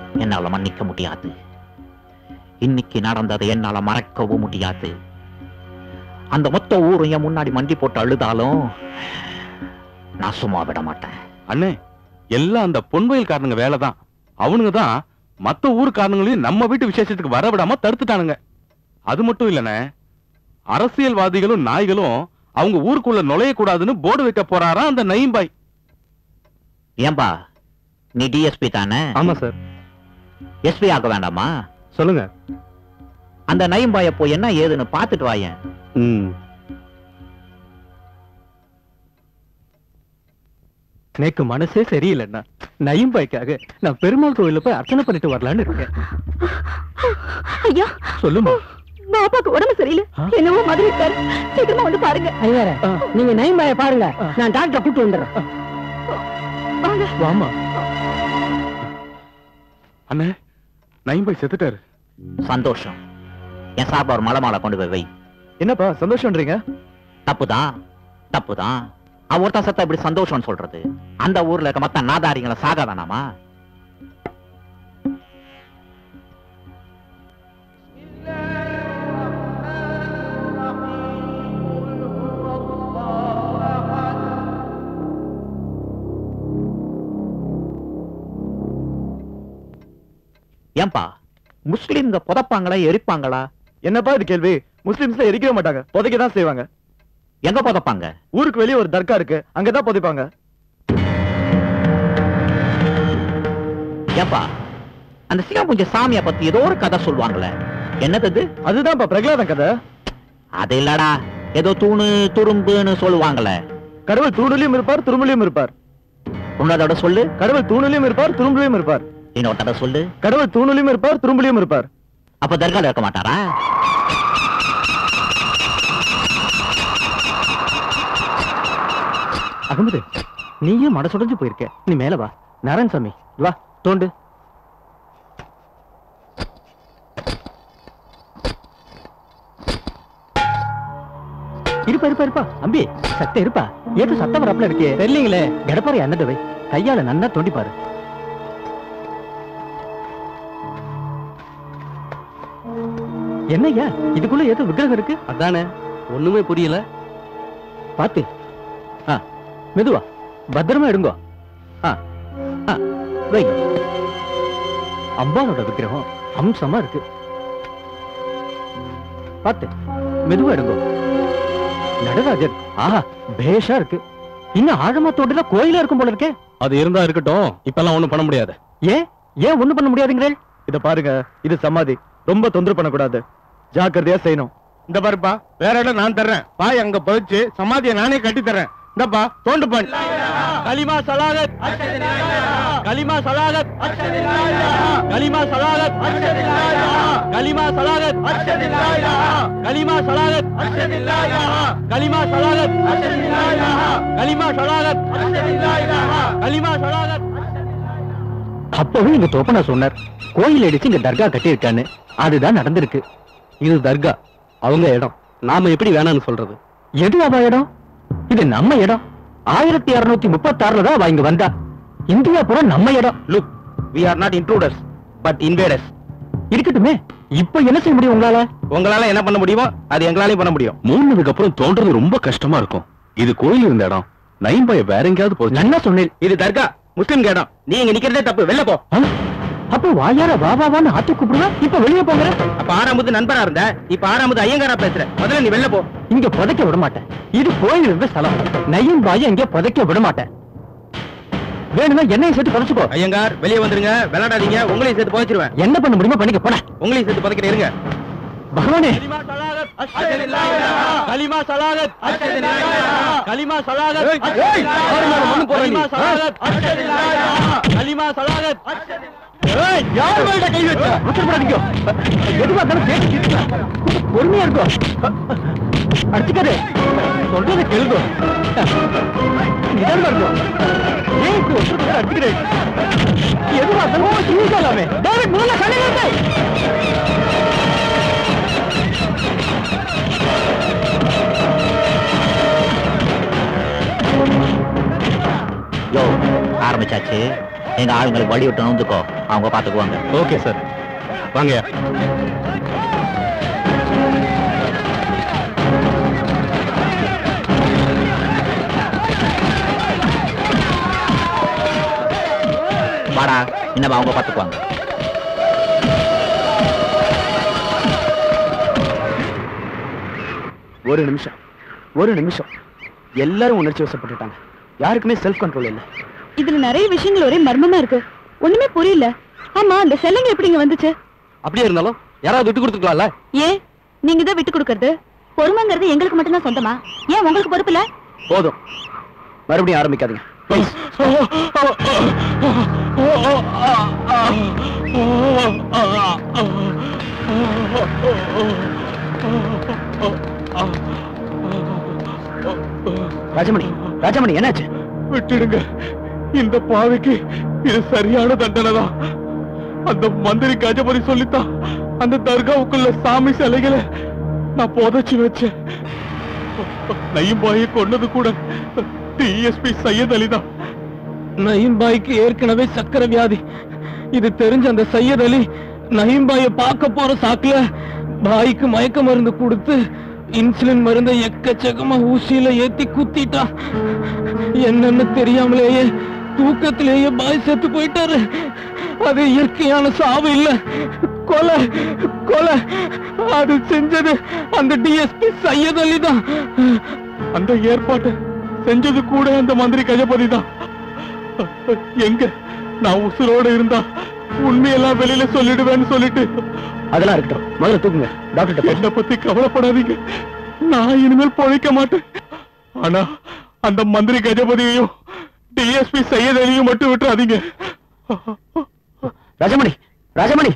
என்னால மன்னிக்க முடியாது இன்னைக்கு நடந்ததை என்னால மறக்கவும் முடியாது அந்த மொத்த ஊரும் என் முன்னாடி மண்டி போட்டு அழுதாலும் நான் சும்மா விட மாட்டேன் அண்ணே எல்லாம் அந்த பொன்வயல்காரனுங்க வேலை தான் அவனுங்க தான் மத்த ஊர்க்காரங்களையும் நம்ம வீட்டு விசேஷத்துக்கு வர விடாம தடுத்துட்டானுங்க அது மட்டும் இல்லண்ணே அரசியல்வாதிகளும் நாய்களும் அவங்க ஊருக்குள்ள நுழைய கூடாதுன்னு போர்டு வைக்க போறாராம் அந்த நயீம்பாய் ஏன்பா நீ டிஎஸ்பி தானே ஆமா சார் எஸ்பி ஆக வேண்டாமா சொல்லுங்க அந்த நயம்பாய போய் என்ன ஏதுன்னு பாத்துட்டு வாயேன் ம் எனக்கு மனசே சரியில்லைண்ணா நயம்பாய்க்காக நான் பெருமாள் கோயில்ல போய் அர்ச்சனை பண்ணிட்டு வரலான்னு இருக்கேன் ஐயா சொல்லுமா பாப்பாக்கு உடம்பு சரியில்லை ஆ? என்னவோ மாதிரி இருக்காரு சீக்கிரமா வந்து பாருங்க ஐயாரே ஆ. நீங்க நயம்பாய பாருங்க நான் டாக்டரை கூட்டு வந்துடுறேன் வாங்க வாமா அண்ணே நயீம்பாய் செத்துட்டாரு சந்தோஷம் என் சார்பா ஒரு மலை மாலை கொண்டு போய் வை என்னப்பா சந்தோஷம்ன்றீங்க தப்புதான் தப்புதான் அவ ஒருத்தன் சத்தா இப்படி சந்தோஷம்னு சொல்றது அந்த ஊர்ல இருக்க மத்த நாதாரிங்களை சாக வேணாமா ஏன்பா முஸ்லிம்ங்க புதைப்பாங்களா எரிப்பாங்களா என்னப்பா இது கேள்வி முஸ்லிம்ஸ்ல எரிக்கவே மாட்டாங்க புதைக்க தான் செய்வாங்க எங்க புதைப்பாங்க ஊருக்கு வெளியே ஒரு தர்கா இருக்கு அங்கதான் புதைப்பாங்க ஏப்பா அந்த சிகாபுஞ்ச சாமியை பத்தி ஏதோ ஒரு கதை சொல்லுவாங்களே என்னது அது? அதுதான்ப்பா பிரகலாதன் கதை அது இல்லடா ஏதோ தூணு துரும்புன்னு சொல்லுவாங்களே கடவுள் தூணுலயும் இருப்பார் துரும்புலயும் இருப்பார் உன்னதோட சொல்லு கடவுள் தூணுலயும் இருப்பார் துரும்புலயும் இருப்பார் இன்னொருத்தட சொல்லு கடவுள் தூணுலயும் இருப்பார் துரும்புலயும் இருப்பார் அப்ப தர்கால இருக்க மாட்டாரா அகமது நீயும் மனசுடைஞ்சு போயிருக்க நீ மேல வா நாராயணசாமி வா தோண்டு இருப்பா இருப்பா இருப்பா அம்பி சத்த இருப்பா ஏதோ சத்தம் வரப்பல இருக்கே தெரியலீங்களே கடப்பாரு என்னது வை கையால நன்னா தோண்டி பாரு என்னய்யா இதுக்குள்ள ஏதோ விக்கிரகம் இருக்கு அதானே ஒண்ணுமே புரியல பாத்து ஆ மெதுவா பத்திரமா எடுங்கோ ஆ ஆ வைங்க அம்பானோட விக்கிரகம் அம்சமா இருக்கு பாத்து மெதுவா எடுங்கோ நடராஜர் ஆஹா பேஷா இருக்கு இன்னும் ஆழமா தோட்டல கோயிலா இருக்கும் போல இருக்கே அது இருந்தா இருக்கட்டும் இப்பெல்லாம் ஒண்ணும் பண்ண முடியாது ஏன் ஏன் ஒண்ணும் பண்ண முடியாதுங்கிறேன் இத பாருங்க இது சமாதி ரொம்ப தொந்தரவு பண்ணக்கூடாது ஜாக்கிரதையா செய்யணும் இந்த பாருப்பா வேற இடம் நான் தர்றேன் பாய் அங்க பதிச்சு சமாதியை நானே கட்டி தர்றேன் இந்தப்பா தோண்டு பண்ணு கலிமா சலாகத் கலிமா சலாகத் கலிமா சலாகத் கலிமா சலாகத் கலிமா சலாகத் கலிமா சலாகத் கலிமா சலாகத் கலிமா சலாகத் அப்பவே இங்க தோப்பனா சொன்னார் கோயில் அடிச்சு இங்க தர்கா கட்டியிருக்கான்னு அதுதான் நடந்திருக்கு இது தர்கா அவங்க இடம் நாம எப்படி வேணாம்னு சொல்றது எது அவ இடம் இது நம்ம இடம் ஆயிரத்தி இருநூத்தி முப்பத்தி ஆறுல தான் அவ இங்க வந்தா இந்தியா பூரா நம்ம இடம் look we are not intruders but invaders இருக்கட்டுமே இப்ப என்ன செய்ய முடியும் உங்களால உங்களால என்ன பண்ண முடியுமோ அது எங்களாலையும் பண்ண முடியும் மூணுனதுக்கு அப்புறம் தோன்றது ரொம்ப கஷ்டமா இருக்கும் இது கோயில் இருந்த இடம் நயம்பாய வேற எங்கேயாவது போச்சு நன்னா சொன்னேன் இது தர்கா முஸ்லிம் இடம் நீ இங்க நிக்கிறதே தப்பு வெளில போ ஆ? அப்ப வாயார வா வா வான்னு ஆத்து கூப்பிடுவா இப்ப வெளியே போங்கிற அப்ப ஆறாமது நண்பரா இருந்த இப்ப ஆறாமது ஐயங்காரா பேசுற முதல்ல நீ வெளில போ இங்க புதைக்க விட மாட்டேன் இது கோயில் இருந்த ஸ்தலம் நையும் பாய இங்க புதைக்க விட மாட்டேன் வேணும்னா என்னையும் சேர்த்து புதைச்சுக்கோ ஐயங்கார் வெளியே வந்துருங்க விளையாடாதீங்க உங்களையும் சேர்த்து புதைச்சிருவேன் என்ன பண்ண முடியுமோ பண்ணிக்க போட உங்களையும் சேர்த்து புதைக்கிறேன் இருங்க பகவானே கலிமா சலாகத் கலிமா சலாகத் ஏய், பாருங்க, அவன் ஒண்ணும் போடல நீ. கலிமா சலாகத் கலிமா சலாகத் ஏய், யார் மேல கை வச்ச அவசரப்படாதீங்க எதுவா இருந்தாலும் கேட்டு தீர்த்துக்கலாம். கொஞ்சம் பொறுமையா இருக்கும் அடிச்சுக்காரு சொல்றத கேளுங்க நிதானமா இருக்கும் ஏன் இப்படி ஒருத்தர் அடிச்சுக்கிறேன் எதுவா இருந்தாலும் சீக்கிரமே டேவிட் முதல்ல கண்ணை நிறுத்து. யோ ஆரம்பிச்சாச்சு எங்க ஆளுங்களுக்கு வழி விட்டு நோந்துக்கோ அவங்க பாத்துக்குவாங்க ஓகே சார் வாங்கய்யா வாடா இன்னும் அவங்க பாத்துக்குவாங்க ஒரு நிமிஷம் ஒரு நிமிஷம் எல்லாரும் உணர்ச்சி வசப்பட்டுட்டாங்க யாருக்குமே செல்ஃப் கண்ட்ரோல் இல்ல இதுல நிறைய விஷயங்கள் ஒரே மர்மமா இருக்கு ஒண்ணுமே புரியல ஆமா அந்த செல்லுங்க எப்படி இங்க வந்துச்சு அப்படியே இருந்தாலும் யாராவது விட்டு கொடுத்துக்கலாம்ல ஏன் நீங்க தான் விட்டு கொடுக்கறது பொறுமைங்கிறது எங்களுக்கு மட்டும்தான் சொந்தமா ஏன் உங்களுக்கு பொறுப்பு இல்ல போதும் மறுபடியும் ஆரம்பிக்காதீங்க ப்ளீஸ் ராஜமணி ராஜமணி என்னாச்சு விட்டுடுங்க இந்த பாவிக்கு இது சரியான தண்டனை தான் அந்த மந்திரி கஜபதி சொல்லித்தான் அந்த தர்காவுக்குள்ள சாமி சிலைகளை நான் புதைச்சு வச்சேன் நையும் பாயை கொன்னது கூட டிஎஸ்பி சையத் அலி தான் நயீம் பாய்க்கு ஏற்கனவே சக்கரை வியாதி இது தெரிஞ்ச அந்த சையத் அலி நயீம் பாயை பார்க்க போற சாக்குல பாய்க்கு மயக்க மருந்து கொடுத்து இன்சுலின் மருந்தை எக்கச்சக்கமா ஊசியில ஏத்தி குத்திட்டான் என்னன்னு தெரியாமலேயே தூக்கத்திலேயே பாய் செத்து போயிட்டாரு அது இயற்கையான சாவு இல்ல கொலை கொலை அது செஞ்சது அந்த டிஎஸ்பி சையத் அலி தான் அந்த ஏற்பாட்டை செஞ்சது கூட அந்த மந்திரி கஜபதி தான் எங்க நான் உசுரோட இருந்தா உண்மையெல்லாம் வெளியில சொல்லிடுவேன்னு சொல்லிட்டு அதெல்லாம் இருக்கட்டும் முதல்ல தூக்குங்க டாக்டர் என்ன பத்தி கவலைப்படாதீங்க நான் இனிமேல் பொழைக்க மாட்டேன் ஆனா அந்த மந்திரி கஜபதியையும் டிஎஸ்பி சையத் அலியும் மட்டும் விட்டுறாதீங்க ராஜமணி ராஜமணி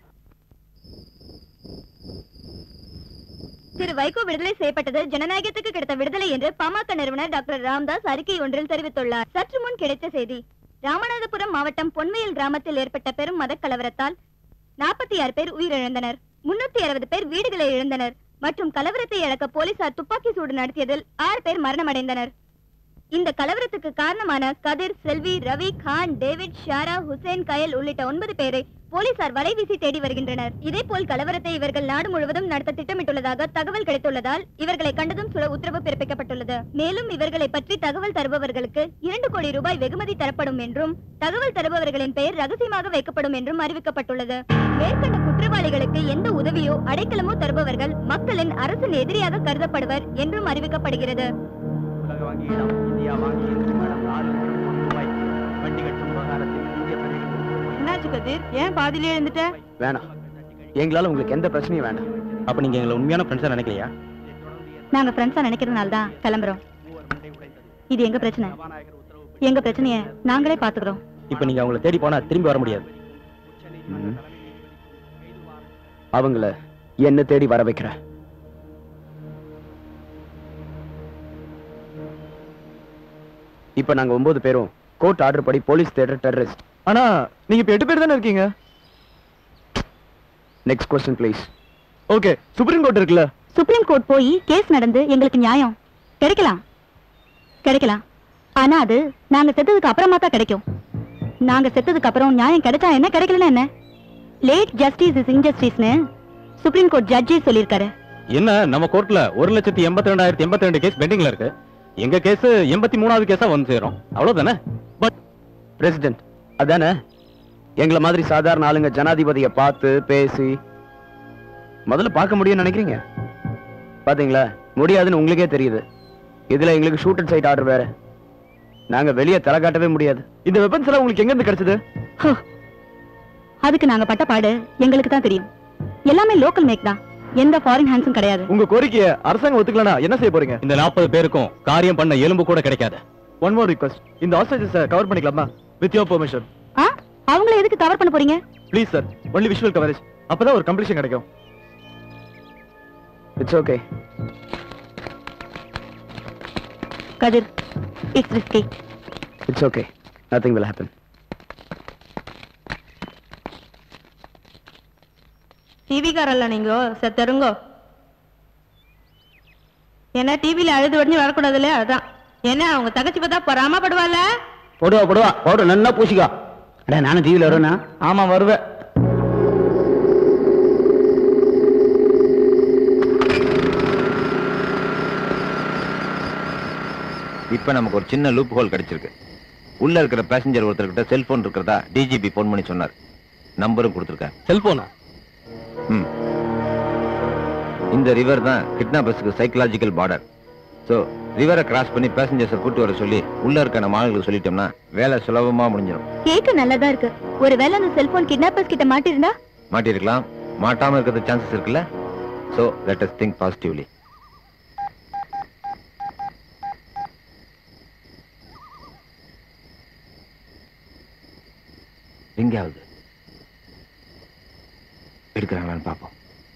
திரு வைகோ விடுதலை செய்யப்பட்டது ஜனநாயகத்துக்கு கிடைத்த விடுதலை என்று பாமக நிறுவனர் டாக்டர் ராம்தாஸ் அறிக்கை ஒன்றில் தெரிவித்துள்ளார் சற்று முன் கிடைத்த செய்தி ராமநாதபுரம் மாவட்டம் பொன்மையில் கிராமத்தில் ஏற்பட்ட பெரும் மதக்கலவரத்தால் நாற்பத்தி ஆறு பேர் உயிரிழந்தனர் முன்னூத்தி அறுபது பேர் வீடுகளை இழந்தனர் மற்றும் கலவரத்தை இழக்க போலீசார் துப்பாக்கி சூடு நடத்தியதில் ஆறு பேர் மரணமடைந்தனர் இந்த கலவரத்துக்கு காரணமான கதிர் செல்வி ரவி கான் டேவிட் ஷாரா ஹுசேன் கயல் உள்ளிட்ட ஒன்பது பேரை போலீசார் வலைவீசி தேடி வருகின்றனர் இதேபோல் கலவரத்தை இவர்கள் நாடு முழுவதும் நடத்த திட்டமிட்டுள்ளதாக தகவல் கிடைத்துள்ளதால் இவர்களை கண்டதும் சுட உத்தரவு பிறப்பிக்கப்பட்டுள்ளது மேலும் இவர்களை பற்றி தகவல் தருபவர்களுக்கு இரண்டு கோடி ரூபாய் வெகுமதி தரப்படும் என்றும் தகவல் தருபவர்களின் பெயர் ரகசியமாக வைக்கப்படும் என்றும் அறிவிக்கப்பட்டுள்ளது மேற்கண்ட குற்றவாளிகளுக்கு எந்த உதவியோ அடைக்கலமோ தருபவர்கள் மக்களின் அரசின் எதிரியாக கருதப்படுவர் என்றும் அறிவிக்கப்படுகிறது உலக வங்கியிடம் இந்தியா வாங்கிய கடன் நாலு லட்சம் கோடி ரூபாய் வட்டி கட்டும் விவகாரத்தில் இந்திய பிரதிநிதி என்னாச்சு கதிர் ஏன் பாதியிலே எழுந்துட்ட வேணாம் எங்களால உங்களுக்கு எந்த பிரச்சனையும் வேண்டாம் அப்ப நீங்க எங்களை உண்மையான ஃப்ரெண்ட்ஸா நினைக்கலையா நாங்க ஃப்ரெண்ட்ஸா நினைக்கிறதுனால தான் கிளம்புறோம் இது எங்க பிரச்சனை எங்க பிரச்சனைய நாங்களே பாத்துக்கிறோம் இப்ப நீங்க அவங்கள தேடி போனா திரும்பி வர முடியாது அவங்கள என்ன தேடி வர வைக்கிற இப்ப நாங்க ஒன்பது பேரும் கோர்ட் ஆர்டர் படி போலீஸ் தேடுற டெரரிஸ்ட் ஆனா நீங்க இப்ப எட்டு பேர் தானே இருக்கீங்க next question please okay supreme court இருக்குல்ல சுப்ரீம் கோர்ட் போய் கேஸ் நடந்து எங்களுக்கு நியாயம் கிடைக்கலாம் கிடைக்கலாம் ஆனா அது நாங்க செத்ததுக்கு அப்புறமா தான் கிடைக்கும் நாங்க செத்ததுக்கு அப்புறம் நியாயம் கிடைச்சா என்ன கிடைக்கலன்னா என்ன லேட் ஜஸ்டிஸ் இஸ் இன்ஜஸ்டிஸ்னு சுப்ரீம் கோர்ட் ஜட்ஜே சொல்லியிருக்காரு என்ன நம்ம கோர்ட்ல ஒரு லட்சத்தி எண்பத்தி ரெண்டாயிரத்தி எண்பத்தி ரெண்டு கேஸ் பெண்டிங்ல இருக்கு எங்க கேஸ் எண்பத்தி மூணாவது கேஸா வந்து சேரும் அவ்வளவுதானே பட் பிரசிடென்ட் அதானே எங்களை மாதிரி சாதாரண ஆளுங்க ஜனாதிபதியை பார்த்து பேசி முதல்ல பார்க்க முடியும்னு நினைக்கிறீங்க பாத்தீங்களா முடியாதுன்னு உங்களுக்கே தெரியுது இதுல எங்களுக்கு ஷூட் அண்ட் சைட் ஆர்டர் வேற நாங்க வெளியே தலை காட்டவே முடியாது இந்த வெப்பன்ஸ் எல்லாம் உங்களுக்கு எங்க இருந்து கிடைச்சது அதுக்கு நாங்க பட்ட பாடு எங்களுக்கு தான் தெரியும் எல்லாமே லோக்கல் மேக் தான் எந்த ஃபாரின் ஹேண்ட்ஸும் கிடையாது உங்க கோரிக்கையை அரசாங்கம் ஒத்துக்கலனா என்ன செய்ய போறீங்க இந்த நாற்பது பேருக்கும் காரியம் பண்ண எலும்பு கூட கிடைக்காது ஒன் மோர் ரிக்வஸ்ட் இந்த ஹாஸ்டேஜஸ் கவர் பண்ணிக்கலாமா வித் யோர் பெர்மிஷன் ஆ அவங்கள எதுக்கு கவர் பண்ண போறீங்க please sir only visual coverage அப்பதான் ஒரு கம்ப்ளீஷன் கிடைக்கும் it's okay Kathir it's risky it's okay nothing will happen டிவிக்காரல்ல நீங்க செத்தருங்கோ ஏன்னா டிவில அழுது உடனே வரக்கூடாதுல்ல அதான் என்ன அவங்க தகச்சி பார்த்தா பொறாமப்படுவாள்ல போடுவா போடுவா போடு நல்லா பூசிக்கா அடா நானும் டிவியில் வருவேண்ணா ஆமா வருவேன் இப்ப நமக்கு ஒரு சின்ன லூப் ஹோல் கிடைச்சிருக்கு உள்ள இருக்கிற பேசஞ்சர் ஒருத்தர்கிட்ட செல்போன் இருக்கிறதா டிஜிபி போன் பண்ணி சொன்னார் நம்பரும் கொடுத்துருக்காரு செல்போனா ம். இந்த ரிவர் தான் கிட்னாப்பர்ஸுக்கு சைக்கலாஜிக்கல் பார்டர் ஸோ ரிவரை கிராஸ் பண்ணி பேசஞ்சர்ஸை கூட்டு வர சொல்லி உள்ள இருக்க நம்ம ஆளுங்களுக்கு சொல்லிட்டோம்னா வேலை சுலபமா முடிஞ்சிடும் கேட்க நல்லதா இருக்கு ஒருவேளை அந்த செல்போன் கிட்னாப்பர்ஸ் கிட்ட மாட்டிருந்தா மாட்டிருக்கலாம் மாட்டாம இருக்கிறது சான்சஸ் இருக்குல்ல so let us think positively ring ஆகுது எடுக்கிறாங்களான்னு பார்ப்போம்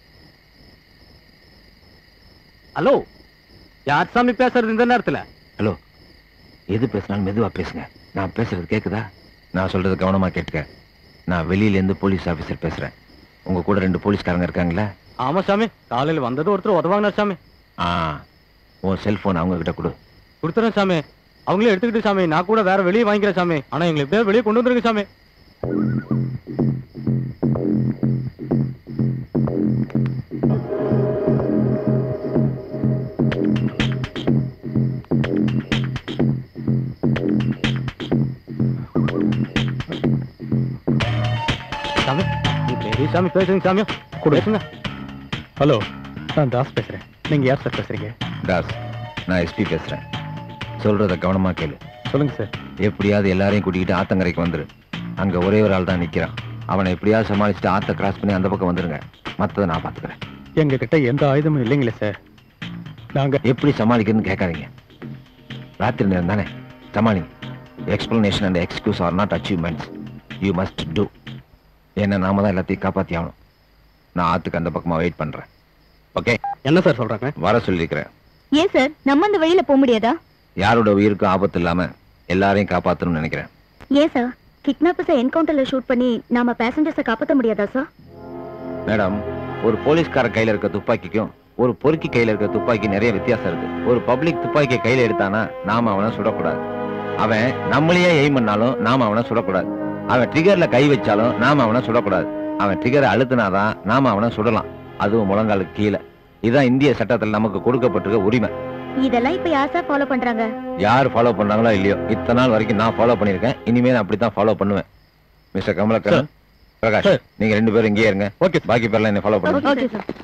ஹலோ யார் சாமி பேசுறது இந்த நேரத்துல ஹலோ எது பேசினாலும் மெதுவா பேசுங்க நான் பேசுறது கேக்குதா நான் சொல்றது கவனமா கேட்டுக்க நான் வெளியில இருந்து போலீஸ் ஆபீசர் பேசுறேன் உங்க கூட ரெண்டு போலீஸ்காரங்க இருக்காங்களா ஆமா சாமி காலையில வந்தது ஒருத்தர் உதவாங்கினார் சாமி ஆ உன் செல்போன் அவங்க கிட்ட கொடு கொடுத்துறேன் சாமி அவங்களே எடுத்துக்கிட்டு சாமி நான் கூட வேற வெளியே வாங்கிக்கிறேன் சாமி ஆனா எங்களை எப்படியாவது வெளியே கொண்டு வந்துருங்க சாமி சாமி நீ பெரிய சாமி பேசுங்க சாமி பேசுங்க ஹலோ நான் தாஸ் பேசுறேன் நீங்க யார் சார் பேசுறீங்க தாஸ் நான் எஸ்பி பேசுறேன் சொல்றத கவனமா கேளு சொல்லுங்க சார் எப்படியாவது எல்லாரையும் கூட்டிக்கிட்டு ஆத்தங்கரைக்கு வந்துரு அங்க ஒரே ஒரு ஆள் தான் நிக்கிறான் அவனை எப்படியாவது சமாளிச்சுட்டு ஆத்த கிராஸ் பண்ணி அந்த பக்கம் வந்துருங்க மத்ததை நான் பாத்துக்கிறேன் எங்க கிட்ட எந்த ஆயுதமும் இல்லைங்களே சார் நாங்க எப்படி சமாளிக்கிறதுன்னு கேட்காதீங்க ராத்திரி நேரம் தானே சமாளிங்க explanation and excuse are not achievements you must do என்ன நாம தான் எல்லாத்தையும் காப்பாத்தி ஆகணும் நான் ஆத்துக்கு அந்த பக்கமா வெயிட் பண்றேன் ஓகே என்ன சார் சொல்றாங்க வர சொல்லியிருக்கிறேன் ஏன் சார் நம்ம அந்த வழியில போக முடியாதா யாரோட உயிருக்கும் ஆபத்து இல்லாம எல்லாரையும் காப்பாத்தணும்னு நினைக்கிறேன் ஏன் சார் கிட்னாப்பர்ஸை என்கவுண்டர்ல ஷூட் பண்ணி நாம பேசஞ்சர்ஸை காப்பாத்த முடியாதா சார் மேடம் ஒரு போலீஸ்கார கையில இருக்க துப்பாக்கிக்கும் ஒரு பொறுக்கி கையில இருக்க துப்பாக்கி நிறைய வித்தியாசம் இருக்கு ஒரு பப்ளிக் துப்பாக்கியை கையில எடுத்தானா நாம அவனை சுடக்கூடாது அவன் நம்மளையே எய்ம் பண்ணாலும் நாம அவனை சுடக்கூடாது அவன் ட்ரிகர்ல கை வச்சாலும் நாம அவனை சுடக்கூடாது அவன் ட்ரிகரை அழுத்தினாதான் நாம அவனை சுடலாம் அதுவும் முழங்காலுக்கு கீழே இதுதான் இந்திய சட்டத்தில் நமக்கு கொடுக்கப்பட்டிருக்க உரிமை இதெல்லாம் இப்ப யார் சார் ஃபாலோ பண்றாங்க யார் ஃபாலோ பண்றாங்களோ இல்லையோ இத்தனை நாள் வரைக்கும் நான் ஃபாலோ பண்ணிருக்கேன் இனிமே நான் அப்படித்தான் ஃபாலோ பண்ணுவேன் மிஸ்டர் கமலக்கரன் பிரகாஷ் Sir. நீங்க ரெண்டு பேரும் இங்கேயே இருங்க ஓகே பாக்கி பேர்லாம் என்ன ஃபாலோ பண்ணுங்க ஓகே சார்